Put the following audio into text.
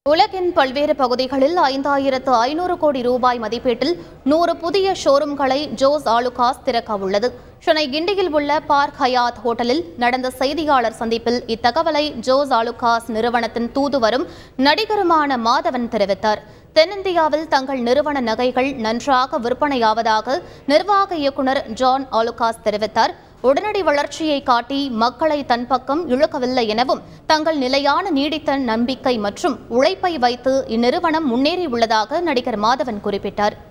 உலகின் பல்வேறு பகுதிகளில் ஐந்தாயிரத்து ஐநூறு கோடி ரூபாய் மதிப்பீட்டில் நூறு புதிய ஷோரூம்களை ஜோஸ் ஆலுகாஸ் திறக்க உள்ளது சென்னை கிண்டியில் உள்ள பார்க் ஹயாத் ஹோட்டலில் நடந்த செய்தியாளர் சந்திப்பில் இத்தகவலை ஜோஸ் ஆலுகாஸ் நிறுவனத்தின் தூதுவரும் நடிகருமான மாதவன் தெரிவித்தார் தென்னிந்தியாவில் தங்கள் நிறுவன நகைகள் நன்றாக விற்பனையாவதாக நிர்வாக இயக்குனர் ஜான் ஆலுகாஸ் தெரிவித்தார் உடனடி வளர்ச்சியை காட்டி மக்களை தன் பக்கம் இழுக்கவில்லை எனவும் தங்கள் நிலையான நீடித்த நம்பிக்கை மற்றும் உழைப்பை வைத்து இந்நிறுவனம் முன்னேறியுள்ளதாக நடிகர் மாதவன் குறிப்பிட்டார்